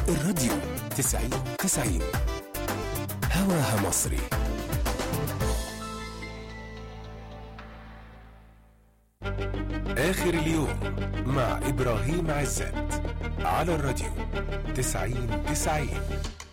الراديو تسعين تسعين هواها مصري آخر اليوم مع إبراهيم عزت على الراديو تسعين تسعين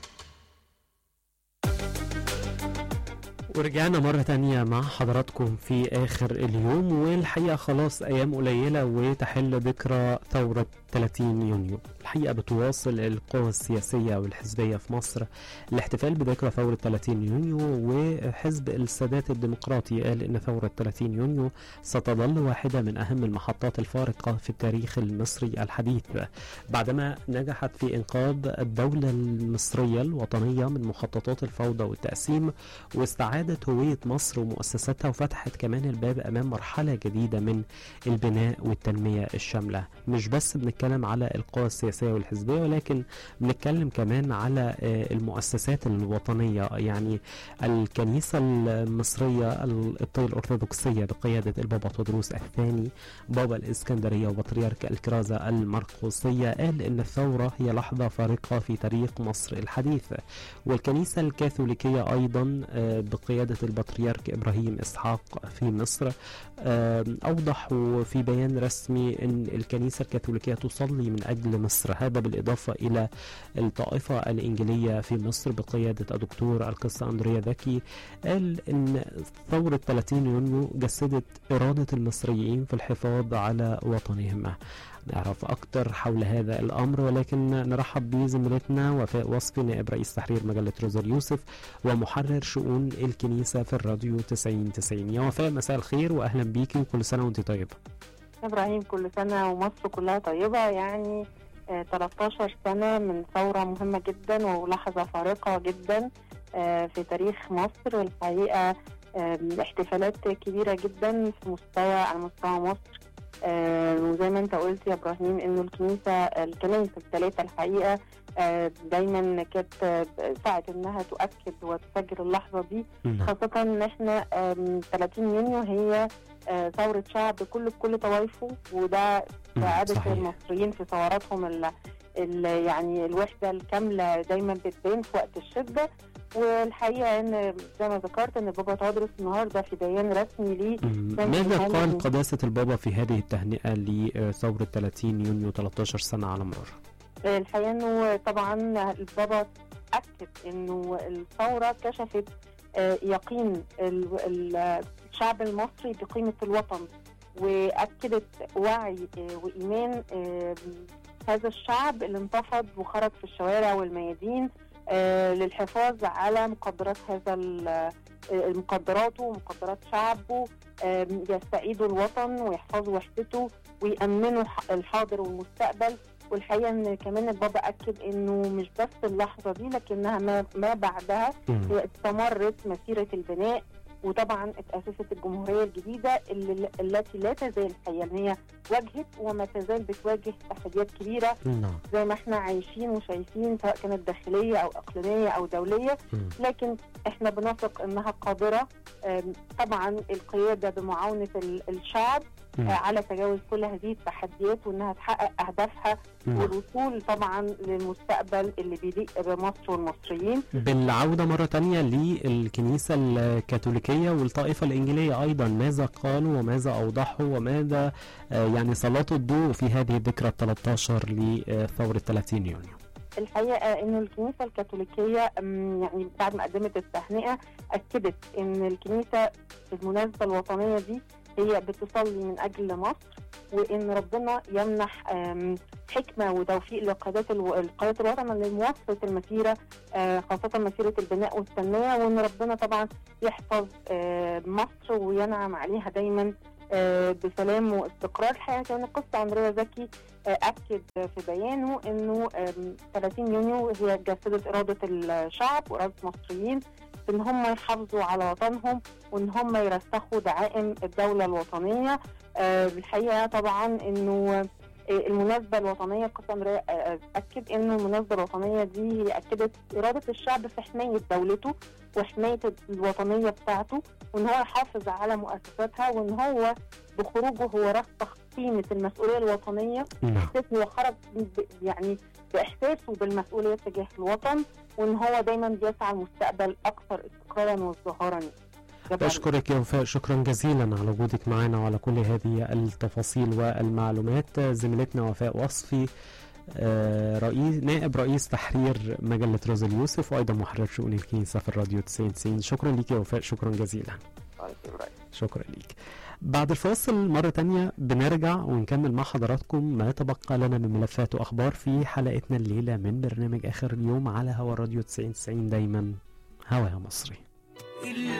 ورجعنا مرة تانية مع حضراتكم في آخر اليوم والحقيقة خلاص أيام قليلة وتحل ذكرى ثورة 30 يونيو الحقيقة بتواصل القوى السياسية والحزبية في مصر الاحتفال بذكرى ثورة 30 يونيو وحزب السادات الديمقراطي قال إن ثورة 30 يونيو ستظل واحدة من أهم المحطات الفارقة في التاريخ المصري الحديث بعدما نجحت في إنقاذ الدولة المصرية الوطنية من مخططات الفوضى والتقسيم واستعادت هوية مصر ومؤسساتها وفتحت كمان الباب أمام مرحلة جديدة من البناء والتنمية الشاملة مش بس بنتكلم على القوى السياسية والحزبية ولكن بنتكلم كمان على آه، المؤسسات الوطنية يعني الكنيسة المصرية القبطية الأرثوذكسية بقيادة البابا تودروس الثاني بابا الإسكندرية وبطريرك الكرازة المرقسية قال إن الثورة هي لحظة فارقة في تاريخ مصر الحديث والكنيسة الكاثوليكية أيضا آه، بقيادة البطريرك إبراهيم إسحاق في مصر آه، أوضحوا في بيان رسمي أن الكنيسة الكاثوليكية تصلي من أجل مصر هذا بالإضافة إلى الطائفة الإنجيلية في مصر بقيادة الدكتور القصة أندريا ذكي قال أن ثورة 30 يونيو جسدت إرادة المصريين في الحفاظ على وطنهم نعرف أكتر حول هذا الأمر ولكن نرحب بزميلتنا وفاء وصفي نائب رئيس تحرير مجلة روزا اليوسف ومحرر شؤون الكنيسة في الراديو 90 90 يا وفاء مساء الخير وأهلا بيكي وكل سنة وأنت طيبة ابراهيم كل سنه ومصر كلها طيبه يعني آه، 13 سنه من ثوره مهمه جدا ولحظه فارقه جدا آه، في تاريخ مصر الحقيقه آه، احتفالات كبيره جدا في مستوى على مستوى مصر آه، وزي ما انت قلت يا ابراهيم انه الكنيسه الكنائس الثلاثه الحقيقه آه، دايما كانت آه، سعت انها تؤكد وتسجل اللحظه دي نعم خاصة إن إحنا آم، 30 يونيو هي آه، ثورة شعب كل بكل طوائفه وده سعادة صحيح. المصريين في ثوراتهم ال ال يعني الوحدة الكاملة دايما بتبان في وقت الشدة والحقيقة إن زي ما ذكرت إن بابا تدرس النهاردة في بيان رسمي ليه مم. كان ماذا كمان- قال قداسة البابا في هذه التهنئة لثورة 30 يونيو 13 سنة على مرور الحقيقه انه طبعا البابا اكد انه الثوره كشفت آه، يقين ال- ال- الشعب المصري بقيمه الوطن واكدت وعي آه، وايمان آه، هذا الشعب اللي انتفض وخرج في الشوارع والميادين آه، للحفاظ على مقدرات هذا ال- آه، مقدراته ومقدرات شعبه آه، يستعيدوا الوطن ويحفظوا وحدته ويأمنوا ح- الحاضر والمستقبل والحقيقه ان كمان البابا اكد انه مش بس اللحظه دي لكنها ما, ما بعدها مم. هي استمرت مسيره البناء وطبعا اتاسست الجمهوريه الجديده اللي التي لا تزال الحقيقه ان هي واجهت وما تزال بتواجه تحديات كبيره نعم زي ما احنا عايشين وشايفين سواء كانت داخليه او اقليميه او دوليه مم. لكن احنا بنثق انها قادره آم، طبعا القياده بمعاونه ال- الشعب مم. آه، على تجاوز كل هذه التحديات وانها تحقق اهدافها نعم. والوصول طبعا للمستقبل اللي بيليق بمصر والمصريين بالعودة مرة تانية للكنيسة الكاثوليكية والطائفة الإنجيلية أيضا ماذا قالوا وماذا أوضحوا وماذا آه، يعني سلطوا الضوء في هذه الذكرى 13 لثورة 30 يونيو الحقيقه انه الكنيسه الكاثوليكيه أم، يعني بعد ما قدمت التهنئه اكدت ان الكنيسه في المناسبه الوطنيه دي هي بتصلي من اجل مصر وان ربنا يمنح أم، حكمه وتوفيق لقادات الو- القادات الوطن لمواصله المسيره آه، خاصه مسيره البناء والتنميه وان ربنا طبعا يحفظ آه، مصر وينعم عليها دايما آه، بسلام واستقرار الحقيقه كان القصه اندريا زكي آه، اكد في بيانه انه آم، 30 يونيو هي جسدت اراده الشعب واراده المصريين في ان هم يحافظوا على وطنهم وان هم يرسخوا دعائم الدوله الوطنيه آه، الحقيقه طبعا انه آه، المناسبة الوطنية قسم را- آه، أكد إنه المناسبة الوطنية دي هي أكدت إرادة الشعب في حماية دولته وحماية الوطنية بتاعته وإن هو يحافظ على مؤسساتها وإن هو بخروجه هو رسخ قيمة المسؤولية الوطنية نعم حسيت هو خرج ب- يعني باحساسه بالمسؤوليه تجاه الوطن وان هو دايما بيسعى لمستقبل اكثر استقرارا وازدهارا جبل. بشكرك يا وفاء شكرا جزيلا على وجودك معنا وعلى كل هذه التفاصيل والمعلومات زميلتنا وفاء وصفي آه، رئيس نائب رئيس تحرير مجلة روز اليوسف وأيضا محرر شؤون الكنيسة في الراديو 90 شكرا ليك يا وفاء شكرا جزيلا شكرا ليك بعد الفاصل مرة تانية بنرجع ونكمل مع حضراتكم ما تبقى لنا من ملفات وأخبار في حلقتنا الليلة من برنامج آخر اليوم على هوا الراديو 90 دايما هوا يا مصري